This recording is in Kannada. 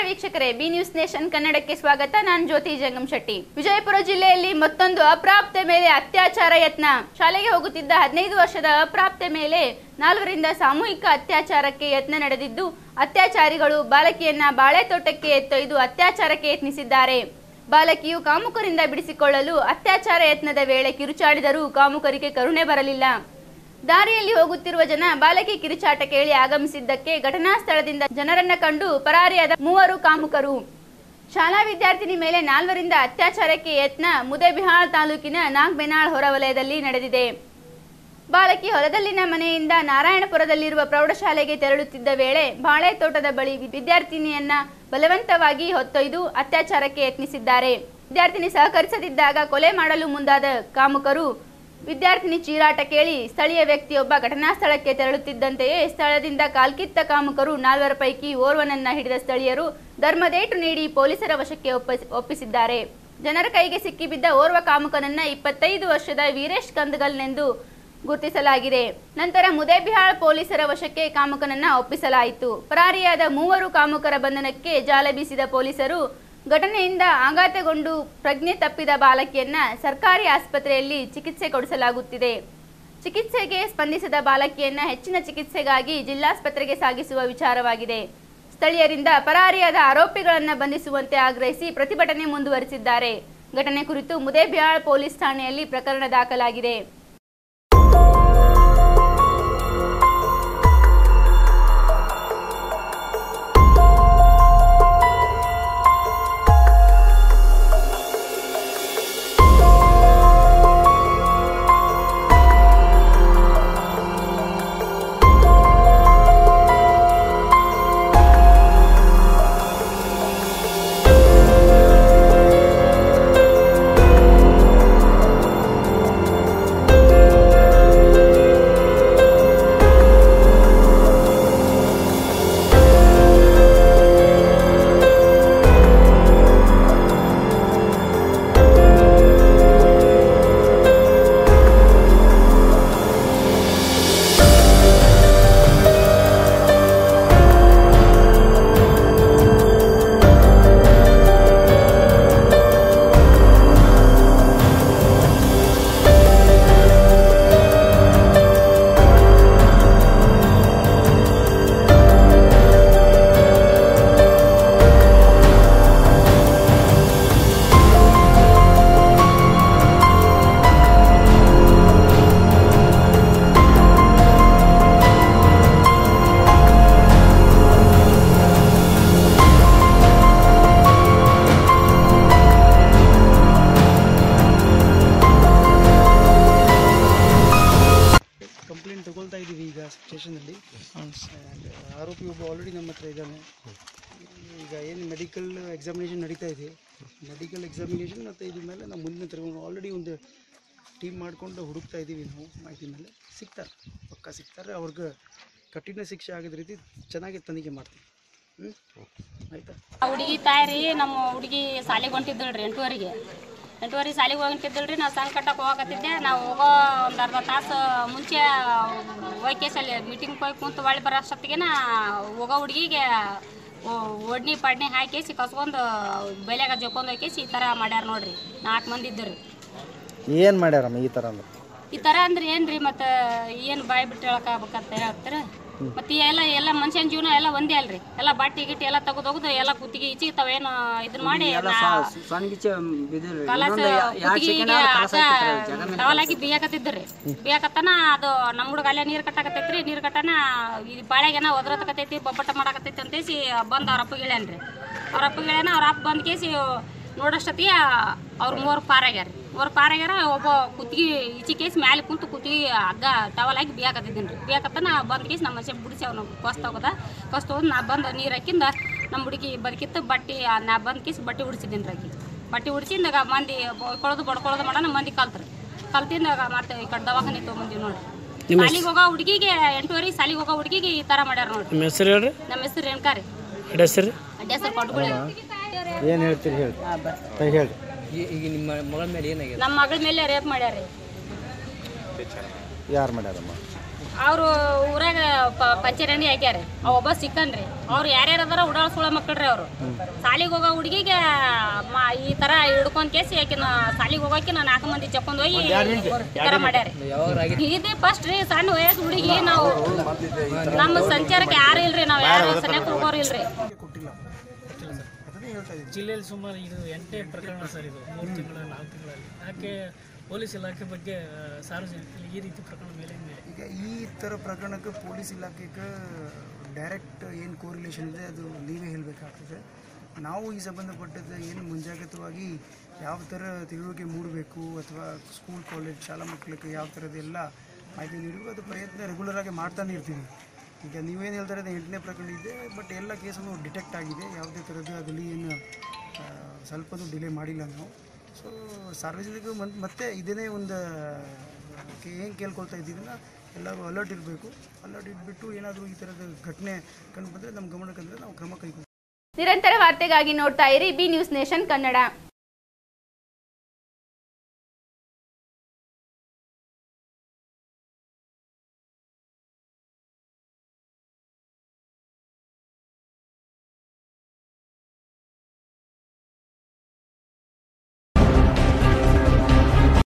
ವೀಕ್ಷಕರೇ ಬಿ ನ್ಯೂಸ್ ನೇಷನ್ ಕನ್ನಡಕ್ಕೆ ಸ್ವಾಗತ ನಾನು ಜ್ಯೋತಿ ಜಂಗಮ್ ಶೆಟ್ಟಿ ವಿಜಯಪುರ ಜಿಲ್ಲೆಯಲ್ಲಿ ಮತ್ತೊಂದು ಅಪ್ರಾಪ್ತೆ ಮೇಲೆ ಅತ್ಯಾಚಾರ ಯತ್ನ ಶಾಲೆಗೆ ಹೋಗುತ್ತಿದ್ದ ಹದಿನೈದು ವರ್ಷದ ಅಪ್ರಾಪ್ತೆ ಮೇಲೆ ನಾಲ್ವರಿಂದ ಸಾಮೂಹಿಕ ಅತ್ಯಾಚಾರಕ್ಕೆ ಯತ್ನ ನಡೆದಿದ್ದು ಅತ್ಯಾಚಾರಿಗಳು ಬಾಲಕಿಯನ್ನ ಬಾಳೆ ತೋಟಕ್ಕೆ ಎತ್ತೊಯ್ದು ಅತ್ಯಾಚಾರಕ್ಕೆ ಯತ್ನಿಸಿದ್ದಾರೆ ಬಾಲಕಿಯು ಕಾಮುಕರಿಂದ ಬಿಡಿಸಿಕೊಳ್ಳಲು ಅತ್ಯಾಚಾರ ಯತ್ನದ ವೇಳೆ ಕಿರುಚಾಡಿದರೂ ಕಾಮುಕರಿಗೆ ಕರುಣೆ ಬರಲಿಲ್ಲ ದಾರಿಯಲ್ಲಿ ಹೋಗುತ್ತಿರುವ ಜನ ಬಾಲಕಿ ಕಿರುಚಾಟ ಕೇಳಿ ಆಗಮಿಸಿದ್ದಕ್ಕೆ ಘಟನಾ ಸ್ಥಳದಿಂದ ಜನರನ್ನ ಕಂಡು ಪರಾರಿಯಾದ ಮೂವರು ಕಾಮುಕರು ಶಾಲಾ ವಿದ್ಯಾರ್ಥಿನಿ ಮೇಲೆ ನಾಲ್ವರಿಂದ ಅತ್ಯಾಚಾರಕ್ಕೆ ಯತ್ನ ಮುದೇಬಿಹಾಳ್ ತಾಲೂಕಿನ ನಾಗ್ಬೆನಾಳ್ ಹೊರವಲಯದಲ್ಲಿ ನಡೆದಿದೆ ಬಾಲಕಿ ಹೊಲದಲ್ಲಿನ ಮನೆಯಿಂದ ನಾರಾಯಣಪುರದಲ್ಲಿರುವ ಪ್ರೌಢಶಾಲೆಗೆ ತೆರಳುತ್ತಿದ್ದ ವೇಳೆ ಬಾಳೆ ತೋಟದ ಬಳಿ ವಿದ್ಯಾರ್ಥಿನಿಯನ್ನ ಬಲವಂತವಾಗಿ ಹೊತ್ತೊಯ್ದು ಅತ್ಯಾಚಾರಕ್ಕೆ ಯತ್ನಿಸಿದ್ದಾರೆ ವಿದ್ಯಾರ್ಥಿನಿ ಸಹಕರಿಸದಿದ್ದಾಗ ಕೊಲೆ ಮಾಡಲು ಮುಂದಾದ ಕಾಮುಕರು ವಿದ್ಯಾರ್ಥಿನಿ ಚೀರಾಟ ಕೇಳಿ ಸ್ಥಳೀಯ ವ್ಯಕ್ತಿಯೊಬ್ಬ ಘಟನಾ ಸ್ಥಳಕ್ಕೆ ತೆರಳುತ್ತಿದ್ದಂತೆಯೇ ಸ್ಥಳದಿಂದ ಕಾಲ್ಕಿತ್ತ ಕಾಮುಕರು ನಾಲ್ವರ ಪೈಕಿ ಓರ್ವನನ್ನ ಹಿಡಿದ ಸ್ಥಳೀಯರು ಧರ್ಮದೇಟು ನೀಡಿ ಪೊಲೀಸರ ವಶಕ್ಕೆ ಒಪ್ಪಿಸಿ- ಒಪ್ಪಿಸಿದ್ದಾರೆ ಜನರ ಕೈಗೆ ಸಿಕ್ಕಿಬಿದ್ದ ಓರ್ವ ಕಾಮುಕನನ್ನ ಇಪ್ಪತ್ತೈದು ವರ್ಷದ ವೀರೇಶ್ ಕಂದಗಲ್ನೆಂದು ಗುರುತಿಸಲಾಗಿದೆ ನಂತರ ಮುದೇಬಿಹಾಳ್ ಪೊಲೀಸರ ವಶಕ್ಕೆ ಕಾಮುಕನನ್ನ ಒಪ್ಪಿಸಲಾಯಿತು ಪರಾರಿಯಾದ ಮೂವರು ಕಾಮುಕರ ಬಂಧನಕ್ಕೆ ಜಾಲ ಬೀಸಿದ ಪೊಲೀಸರು ಘಟನೆಯಿಂದ ಆಘಾತಗೊಂಡು ಪ್ರಜ್ಞೆ ತಪ್ಪಿದ ಬಾಲಕಿಯನ್ನ ಸರ್ಕಾರಿ ಆಸ್ಪತ್ರೆಯಲ್ಲಿ ಚಿಕಿತ್ಸೆ ಕೊಡಿಸಲಾಗುತ್ತಿದೆ ಚಿಕಿತ್ಸೆಗೆ ಸ್ಪಂದಿಸದ ಬಾಲಕಿಯನ್ನ ಹೆಚ್ಚಿನ ಚಿಕಿತ್ಸೆಗಾಗಿ ಜಿಲ್ಲಾಸ್ಪತ್ರೆಗೆ ಸಾಗಿಸುವ ವಿಚಾರವಾಗಿದೆ ಸ್ಥಳೀಯರಿಂದ ಪರಾರಿಯಾದ ಆರೋಪಿಗಳನ್ನ ಬಂಧಿಸುವಂತೆ ಆಗ್ರಹಿಸಿ ಪ್ರತಿಭಟನೆ ಮುಂದುವರಿಸಿದ್ದಾರೆ ಘಟನೆ ಕುರಿತು ಮುದೇಬಿಹಾಳ್ ಪೊಲೀಸ್ ಠಾಣೆಯಲ್ಲಿ ಪ್ರಕರಣ ದಾಖಲಾಗಿದೆ ಕಂಪ್ಲೇಂಟ್ ತಗೊಳ್ತಾ ಇದ್ದೀವಿ ಈಗ ಸ್ಟೇಷನಲ್ಲಿ ಆರೋಪಿ ಒಬ್ಬ ಆಲ್ರೆಡಿ ನಮ್ಮ ಹತ್ರ ಇದ್ದಾನೆ ಈಗ ಏನು ಮೆಡಿಕಲ್ ಎಕ್ಸಾಮಿನೇಷನ್ ನಡೀತಾ ಇದೆ ಮೆಡಿಕಲ್ ಎಕ್ಸಾಮಿನೇಷನ್ ಮತ್ತು ಇದ್ರ ಮೇಲೆ ನಾವು ಮುಂದಿನ ತಗೊಂಡು ಆಲ್ರೆಡಿ ಒಂದು ಟೀಮ್ ಮಾಡಿಕೊಂಡು ಹುಡುಕ್ತಾ ಇದ್ದೀವಿ ನಾವು ಮಾಹಿತಿ ಮೇಲೆ ಸಿಗ್ತಾರೆ ಪಕ್ಕ ಸಿಗ್ತಾರೆ ಅವ್ರಿಗೆ ಕಠಿಣ ಶಿಕ್ಷೆ ಆಗಿದ ರೀತಿ ಚೆನ್ನಾಗಿ ತನಿಖೆ ಮಾಡ್ತೀವಿ ಹ್ಞೂ ಆಯಿತಾ ಹುಡುಗಿ ತಾಯಿ ನಮ್ಮ ಹುಡುಗಿ ಸಾಲಿಗೆ ಹೊಂಟಿದ್ದಳ್ರಿ ಎಂಟುವರೆಗೆ ಎಂಟುವರೆಗೆ ಸಾಲಿಗೆ ಹೊಂಟಿದ್ದಳ್ರಿ ನಾವು ಸಣ್ಣ ಕಟ್ಟಕ್ಕೆ ಹೋಗಕತ್ತಿದ್ದೆ ನಾವು ಹೋಗೋ ಒಂದು ಅರ್ಧ ತಾಸು ಮುಂಚೆ ಹೋಯ್ಕೇಸಲ್ಲಿ ಮೀಟಿಂಗ್ ಹೋಗಿ ಕುಂತು ಒಳ್ಳೆ ಬರೋ ಅಷ್ಟೊತ್ತಿಗೆ ಹೋಗೋ ಹುಡುಗಿಗೆ ಒಡ್ನಿ ಪಡ್ನಿ ಹಾಕೇಸಿ ಕಸ್ಕೊಂಡು ಬೆಲೆಗ ಜೊಕೊಂಡು ಹೋಯ್ಕೇಸಿ ಈ ಥರ ಮಾಡ್ಯಾರ ನೋಡ್ರಿ ನಾಲ್ಕು ಮಂದಿ ಇದ್ದರು ಏನು ಮಾಡ್ಯಾರಮ್ಮ ಈ ಥರ ಅಂದ್ರೆ ಈ ಥರ ಅಂದ್ರೆ ಏನ್ರಿ ಮತ್ತು ಏನು ಬಾಯಿ ಬಿಟ್ಟು ಹೇಳಕ್ಕಾಗ್ಬೇಕಂತ ಹೇಳ್ತಾರ ಮತ್ತೆ ಎಲ್ಲ ಎಲ್ಲ ಮನುಷ್ಯನ ಜೀವನ ಎಲ್ಲ ಒಂದೇ ಅಲ್ರಿ ಎಲ್ಲ ಬಾಟಿ ಗಿಟ್ಟಿ ಎಲ್ಲ ತೆಗೆದೋಗ್ದು ಎಲ್ಲ ಕುತ್ತಿಗೆ ಈಚಿಗೆ ತಾವೇನು ಇದನ್ನ ಮಾಡಿ ಕಲಸ ಕುತ್ತಿಗೆಗೆ ಟವಲ್ ಹಾಕಿ ಬಿಯಾಕತ್ತಿದ್ರಿ ಬಿಯಾಕತ್ತನ ಅದು ನಮ್ಮ ಹುಡುಗ ಅಲ್ಲೇ ನೀರು ಕಟ್ಟಾಕತ್ತೈತ್ರಿ ನೀರು ಕಟ್ಟನ ಈ ಬಾಳೆಗೆನ ಒದ್ರತಕತೈತಿ ಬೊಬ್ಬಟ ಮಾಡಾಕತ್ತೈತಿ ಅಂತೇಸಿ ಬಂದು ಅವ್ರ ಅಪ್ಪಗೆ ಹೇಳ್ಯಾನ್ರಿ ಅವ್ರ ಅಪ್ಪಗೆ ಹೇಳ್ಯಾನ ಅವ್ರ ಅಪ್ಪ ಬಂದ್ ಕೇಸಿ ನೋಡೋಷ್ಟೊತ್ತಿಗೆ ಅವ್ರ ಮೂವರು ಪಾರಾಗ್ಯಾರ ಮೂವರು ಪಾರಾಗ್ಯಾರ ಒಬ್ಬ ಕುತ್ತಿಗೆ ಈಚೆ ಕೇಸಿ ಮ್ಯಾಲೆ ಕುಂತು ಕುತ್ತಿಗೆ ಹಗ್ಗ ಟವಲ್ ಹಾಕಿ ಬಿಯಾಕತ್ತಿದ್ದೀನಿ ರೀ ಬಿಯಾಕತ್ತನ ಬಂದ್ ಕೇಸಿ ನಮ್ಮ ಮನುಷ್ಯ ಬಿಡಿಸಿ ಅವನು ಕೊಸ್ತ ಹೋಗದ ಕೊಸ್ತ ಹೋದ್ ನಾ ಬಂದು ನೀರು ಹಾಕಿಂದ ನಮ್ಮ ಹುಡುಗಿ ಬದುಕಿತ್ತು ಬಟ್ಟೆ ನಾ ಬಂದ್ ಕೇಸಿ ಬಟ್ಟೆ ಉಡಿಸಿದ್ದೀನಿ ರೀ ಆಕಿ ಬಟ್ಟೆ ಉಡಿಸಿಂದಾಗ ಮಂದಿ ಬಡ್ಕೊಳ್ಳೋದು ಬಡ್ಕೊಳ್ಳೋದು ಮಾಡೋಣ ಮಂದಿ ಕಲ್ತ್ರಿ ಕಲ್ತಿಂದಾಗ ಮತ್ತೆ ಈ ಕಡೆ ದವಾಖಾನೆ ತೊಗೊಂಬಂದಿವಿ ನೋಡ್ರಿ ಸಾಲಿಗೆ ಹೋಗೋ ಹುಡುಗಿಗೆ ಎಂಟುವರೆಗೆ ಸಾಲಿಗೆ ಹೋಗೋ ಹುಡುಗಿಗೆ ಈ ಥರ ಮಾಡ್ಯಾರ ನೋಡ್ರಿ ನಿಮ್ಮ ಹೆಸರು ಹೇಳ್ರಿ ನಮ್ಮ ಹೆಸರು ರೇಣುಕಾ ರೀ ಅಡ್ಡ ಹೆಸರು ಅಡ್ಡ ಹೆಸರು ಕೊಟ್ಕೊಳ್ಳಿ ಏನು ಹೇಳ್ತೀರಿ ಹೇಳಿ ತಾಯಿ ಹೇಳಿ ನಮ್ಮ ಮಗಳ ಮೇಲೆ ರೇಪ್ ಮಾಡ್ಯಾರ ಯಾರು ಮಾಡ್ಯಾರಮ್ಮ ಅವರು ಊರಾಗ ಪ- ಪಂಚರಣಿ ಹಾಕ್ಯಾರ ಆ ಒಬ್ಬ ಸಿಕ್ಕನ್ರಿ ಅವ್ರು ಯಾರ್ಯಾರ ಅದಾರ ಉಡಾಳ ಸುಳ ಮಕ್ಕಳ್ರಿ ಅವರು ಸಾಲಿಗೆ ಹೋಗೋ ಹುಡುಗಿಗೆ ಮ- ಈ ತರ ಹಿಡ್ಕೊಂಡ್ ಕೇಸಿ ಆಕಿನ ಸಾಲಿಗೆ ಹೋಗೋಕೆ ನಾನು ನಾಲ್ಕು ಮಂದಿ ಚಪ್ಕೊಂಡ್ ಹೋಗಿ ಈ ತರ ಮಾಡ್ಯಾರ ಇದೇ ಫಸ್ಟ್ ರೀ ಸಣ್ಣ ವಯಸ್ಸು ಹುಡುಗಿ ನಾವು ನಮ್ಮ ಸಂಚಾರಕ್ಕೆ ಯಾರು ಇಲ್ರಿ ನಾವ್ ಯಾರು ಸರಿಯಾಗಿ ಹೋಗೋರು ಇಲ್ರಿ ಕೊಟ್ಟಿಲ್ಲ ಅದನ್ನೇ ಹೇಳ್ತಾ ಇದ್ದೀನಿ ಜಿಲ್ಲೆಯಲ್ಲಿ ಸುಮಾರು ಇದು ಎಂಟನೇ ಪ್ರಕರಣ ಸರ್ ಇದು ಮೂರು ತಿಂಗಳ ನಾಲ್ಕು ತಿಂಗಳಲ್ಲಿ ಯಾಕೆ ಪೊಲೀಸ್ ಇಲಾಖೆ ಬಗ್ಗೆ ಆ, ಸಾರ್ವಜನಿಕರಲ್ಲಿ ಈ ರೀತಿ ಪ್ರಕರಣ ಮೇಲೆ ಮೇಲೆ ಈಗ ಈ ಥರ ಪ್ರಕರಣಕ್ಕೆ ಪೊಲೀಸ್ ಇಲಾಖೆಗೆ ಡೈರೆಕ್ಟ್ ಏನು ಕೋರಿಲೇಷನ್ ಇದೆ ಅದು ನೀವೇ ಹೇಳಬೇಕಾಗ್ತದೆ ನಾವು ಈ ಸಂಬಂಧಪಟ್ಟದ್ದು ಏನು ಮುಂಜಾಗ್ರತವಾಗಿ ಯಾವ ಥರ ತಿಳುವಳಿಕೆ ಮೂಡಬೇಕು ಅಥವಾ ಸ್ಕೂಲ್ ಕಾಲೇಜ್ ಶಾಲಾ ಮಕ್ಕಳಿಗೆ ಯಾವ ಥರದ್ದೆಲ್ಲ ಮಾಹಿತಿ ನೀಡಬೇಕು ಅದು ಪ್ರಯತ್ನ ರೆಗ್ಯುಲರ್ ಆಗಿ ಮಾಡ್ತಾನೆ ಇರ್ತೀವಿ ಈಗ ನೀವೇನು ಹೇಳ್ತಾರೆ ಅದು ಎಂಟನೇ ಪ್ರಕರಣ ಇದೆ ಬಟ್ ಎಲ್ಲ ಕೇಸನ್ನು ಡಿಟೆಕ್ಟ್ ಆಗಿದೆ ಯಾವುದೇ ಥರದ್ದು ಅದರಲ್ಲಿ ಏನು ಆ, ಸ್ವಲ್ಪನೂ ಡಿಲೇ ಮಾಡಿಲ್ಲ ನಾವು ಸೊ ಸಾರ್ವಜನಿಕರು ಮನ್ ಮತ್ತೆ ಇದನ್ನೇ ಒಂದು ಏನು ಕೇಳ್ಕೊಳ್ತಾ ಇದ್ದೀರಲ್ಲ ಎಲ್ಲರೂ ಅಲರ್ಟ್ ಇರಬೇಕು ಅಲರ್ಟ್ ಇಟ್ಬಿಟ್ಟು ಏನಾದರೂ ಈ ಥರದ ಘಟನೆ ಕಂಡು ಬಂದರೆ ನಮ್ಮ ಗಮನಕ್ಕೆ ಅಂದರೆ ನಾವು ಕ್ರಮ ಕೈಗೊಳ್ತೀವಿ ನಿರಂತರ ವಾರ್ತೆಗಾಗಿ ನೋಡ್ತಾ ಇರಿ ಬಿ ನ್ಯೂಸ್ ನೇಷನ್ ಕನ್ನಡ